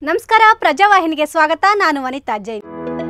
ನಮಸ್ಕಾರ ಪ್ರಜಾವಾಹಿನಿಗೆ ಸ್ವಾಗತ ನಾನು ವನಿತಾ ಜೈನ್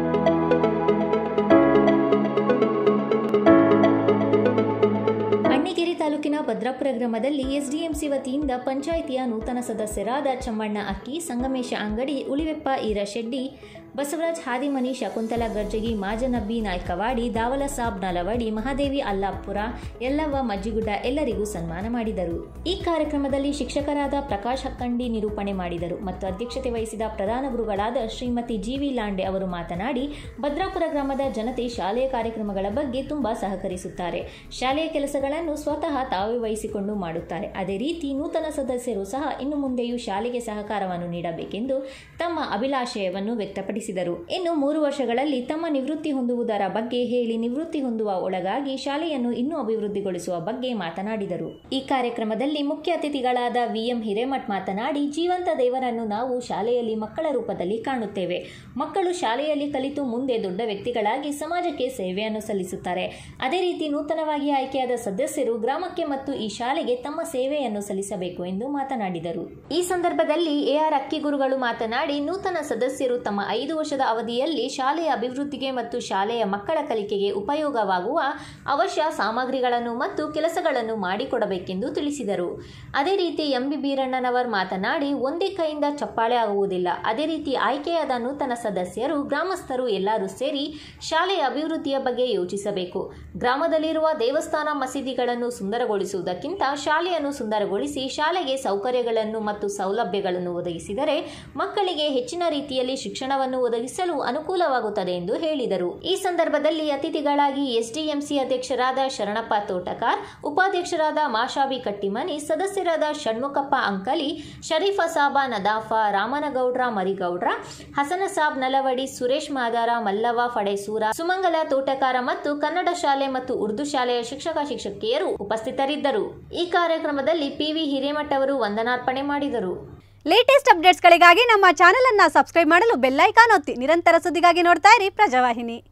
ಅಣ್ಣಿಗೇರಿ ತಾಲೂಕಿನ ಭದ್ರಾಪುರ ಗ್ರಾಮದಲ್ಲಿ ಎಸ್ಡಿಎಂಸಿ ವತಿಯಿಂದ ಪಂಚಾಯಿತಿಯ ನೂತನ ಸದಸ್ಯರಾದ ಚಮ್ಮಣ್ಣ ಅಕ್ಕಿ ಸಂಗಮೇಶ ಅಂಗಡಿ ಉಳಿವೆಪ್ಪ ಈರಶೆಡ್ಡಿ ಬಸವರಾಜ್ ಹಾದಿಮನಿ ಶಕುಂತಲಾ ಗರ್ಜಗಿ ಮಾಜನಬ್ಬಿ ನಾಯ್ಕವಾಡಿ ದಾವಲ ಸಾಬ್ ನಲವಡಿ ಮಹಾದೇವಿ ಅಲ್ಲಾಪುರ ಯಲ್ಲವ್ವ ಮಜ್ಜಿಗುಡ್ಡ ಎಲ್ಲರಿಗೂ ಸನ್ಮಾನ ಮಾಡಿದರು ಈ ಕಾರ್ಯಕ್ರಮದಲ್ಲಿ ಶಿಕ್ಷಕರಾದ ಪ್ರಕಾಶ್ ಹಕ್ಕಂಡಿ ನಿರೂಪಣೆ ಮಾಡಿದರು ಮತ್ತು ಅಧ್ಯಕ್ಷತೆ ವಹಿಸಿದ ಪ್ರಧಾನ ಗುರುಗಳಾದ ಶ್ರೀಮತಿ ಜಿವಿ ಲಾಂಡೆ ಅವರು ಮಾತನಾಡಿ ಭದ್ರಾಪುರ ಗ್ರಾಮದ ಜನತೆ ಶಾಲೆಯ ಕಾರ್ಯಕ್ರಮಗಳ ಬಗ್ಗೆ ತುಂಬಾ ಸಹಕರಿಸುತ್ತಾರೆ ಶಾಲೆಯ ಕೆಲಸಗಳನ್ನು ಸ್ವತಃ ತಾವೇ ವಹಿಸಿಕೊಂಡು ಮಾಡುತ್ತಾರೆ ಅದೇ ರೀತಿ ನೂತನ ಸದಸ್ಯರು ಸಹ ಇನ್ನು ಮುಂದೆಯೂ ಶಾಲೆಗೆ ಸಹಕಾರವನ್ನು ನೀಡಬೇಕೆಂದು ತಮ್ಮ ಅಭಿಲಾಷಯವನ್ನು ವ್ಯಕ್ತಪಡಿಸಿದರು ಇನ್ನು ಮೂರು ವರ್ಷಗಳಲ್ಲಿ ತಮ್ಮ ನಿವೃತ್ತಿ ಹೊಂದುವುದರ ಬಗ್ಗೆ ಹೇಳಿ ನಿವೃತ್ತಿ ಹೊಂದುವ ಒಳಗಾಗಿ ಶಾಲೆಯನ್ನು ಇನ್ನೂ ಅಭಿವೃದ್ಧಿಗೊಳಿಸುವ ಬಗ್ಗೆ ಮಾತನಾಡಿದರು ಈ ಕಾರ್ಯಕ್ರಮದಲ್ಲಿ ಮುಖ್ಯ ಅತಿಥಿಗಳಾದ ವಿಎಂ ಹಿರೇಮಠ್ ಮಾತನಾಡಿ ಜೀವಂತ ದೇವರನ್ನು ನಾವು ಶಾಲೆಯಲ್ಲಿ ಮಕ್ಕಳ ರೂಪದಲ್ಲಿ ಕಾಣುತ್ತೇವೆ ಮಕ್ಕಳು ಶಾಲೆಯಲ್ಲಿ ಕಲಿತು ಮುಂದೆ ದೊಡ್ಡ ವ್ಯಕ್ತಿಗಳಾಗಿ ಸಮಾಜಕ್ಕೆ ಸೇವೆಯನ್ನು ಸಲ್ಲಿಸುತ್ತಾರೆ ಅದೇ ರೀತಿ ನೂತನವಾಗಿ ಆಯ್ಕೆಯಾದ ಸದಸ್ಯರು ಗ್ರಾಮಕ್ಕೆ ಮತ್ತು ಈ ಶಾಲೆಗೆ ತಮ್ಮ ಸೇವೆಯನ್ನು ಸಲ್ಲಿಸಬೇಕು ಎಂದು ಮಾತನಾಡಿದರು ಈ ಸಂದರ್ಭದಲ್ಲಿ ಎಆರ್ ಅಕ್ಕಿಗುರುಗಳು ಮಾತನಾಡಿ ನೂತನ ಸದಸ್ಯರು ತಮ್ಮ ಐದು ವರ್ಷದ ಅವಧಿಯಲ್ಲಿ ಶಾಲೆಯ ಅಭಿವೃದ್ಧಿಗೆ ಮತ್ತು ಶಾಲೆಯ ಮಕ್ಕಳ ಕಲಿಕೆಗೆ ಉಪಯೋಗವಾಗುವ ಅವಶ್ಯ ಸಾಮಗ್ರಿಗಳನ್ನು ಮತ್ತು ಕೆಲಸಗಳನ್ನು ಮಾಡಿಕೊಡಬೇಕೆಂದು ತಿಳಿಸಿದರು ಅದೇ ರೀತಿ ಎಂಬಿ ಬೀರಣ್ಣನವರ್ ಮಾತನಾಡಿ ಒಂದೇ ಕೈಯಿಂದ ಚಪ್ಪಾಳೆ ಆಗುವುದಿಲ್ಲ ಅದೇ ರೀತಿ ಆಯ್ಕೆಯಾದ ನೂತನ ಸದಸ್ಯರು ಗ್ರಾಮಸ್ಥರು ಎಲ್ಲರೂ ಸೇರಿ ಶಾಲೆಯ ಅಭಿವೃದ್ಧಿಯ ಬಗ್ಗೆ ಯೋಚಿಸಬೇಕು ಗ್ರಾಮದಲ್ಲಿರುವ ದೇವಸ್ಥಾನ ಮಸೀದಿಗಳನ್ನು ಸುಂದರಗೊಳಿಸುವುದಕ್ಕಿಂತ ಶಾಲೆಯನ್ನು ಸುಂದರಗೊಳಿಸಿ ಶಾಲೆಗೆ ಸೌಕರ್ಯಗಳನ್ನು ಮತ್ತು ಸೌಲಭ್ಯಗಳನ್ನು ಒದಗಿಸಿದರೆ ಮಕ್ಕಳಿಗೆ ಹೆಚ್ಚಿನ ರೀತಿಯಲ್ಲಿ ಶಿಕ್ಷಣವನ್ನು ಒದಗಿಸಲು ಅನುಕೂಲವಾಗುತ್ತದೆ ಎಂದು ಹೇಳಿದರು ಈ ಸಂದರ್ಭದಲ್ಲಿ ಅತಿಥಿಗಳಾಗಿ ಎಸ್ಡಿಎಂಸಿ ಅಧ್ಯಕ್ಷರಾದ ಶರಣಪ್ಪ ತೋಟಕಾರ್ ಉಪಾಧ್ಯಕ್ಷರಾದ ಮಾಶಾಬಿ ಕಟ್ಟಿಮನಿ ಸದಸ್ಯರಾದ ಷಣ್ಮುಖಪ್ಪ ಅಂಕಲಿ ಶರೀಫ ಸಾಬ ನದಾಫ ರಾಮನಗೌಡ್ರ ಮರಿಗೌಡ್ರ ಹಸನ ಸಾಬ್ ನಲವಡಿ ಸುರೇಶ್ ಮಾದಾರ ಮಲ್ಲವ್ವ ಫಡೇಸೂರ ಸುಮಂಗಲ ತೋಟಕಾರ ಮತ್ತು ಕನ್ನಡ ಶಾಲೆ ಮತ್ತು ಉರ್ದು ಶಾಲೆಯ ಶಿಕ್ಷಕ ಶಿಕ್ಷಕಿಯರು ಉಪಸ್ಥಿತರಿದ್ದರು ಈ ಕಾರ್ಯಕ್ರಮದಲ್ಲಿ ಪಿವಿ ಹಿರೇಮಠ್ ಅವರು ವಂದನಾರ್ಪಣೆ ಮಾಡಿದರು ಲೇಟೆಸ್ಟ್ ಅಪ್ಡೇಟ್ಸ್ಗಳಿಗಾಗಿ ನಮ್ಮ ಚಾನೆಲ್ ಅನ್ನ ಸಬ್ಸ್ಕ್ರೈಬ್ ಮಾಡಲು ಬೆಲ್ ಐಕಾನ್ ಒತ್ತಿ ನಿರಂತರ ಸುದ್ದಿಗಾಗಿ ನೋಡ್ತಾ ಇರಿ ಪ್ರಜಾವಾಹಿನಿ